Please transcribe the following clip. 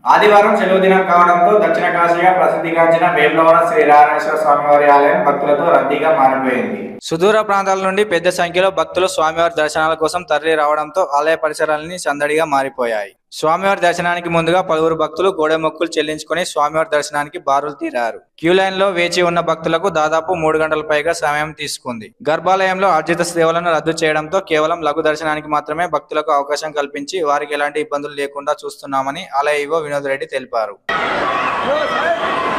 ఆదివారం సెలవు దినం కావడంతో దక్షిణ కాశీగా ప్రసిద్ధిగాంచిన వేములవాడ శ్రీ రామేశ్వర స్వామివారి ఆలయం భక్తులతో రద్దీగా మారిపోయింది సుదూర ప్రాంతాల నుండి పెద్ద సంఖ్యలో భక్తులు స్వామివారి దర్శనాల కోసం తరలి రావడంతో ఆలయ పరిసరాలన్నీ సందడిగా మారిపోయాయి స్వామివారి దర్శనానికి ముందుగా పలువురు భక్తులు గోడె మొక్కులు చెల్లించుకుని స్వామివారి దర్శనానికి బారులు తీరారు క్యూ లైన్ లో వేచి ఉన్న భక్తులకు దాదాపు మూడు గంటల పైగా సమయం తీసుకుంది గర్భాలయంలో అర్జిత సేవలను రద్దు చేయడంతో కేవలం లఘు దర్శనానికి మాత్రమే భక్తులకు అవకాశం కల్పించి వారికి ఎలాంటి ఇబ్బందులు లేకుండా చూస్తున్నామని ఆలయ ఈవో వినోద్ రెడ్డి తెలిపారు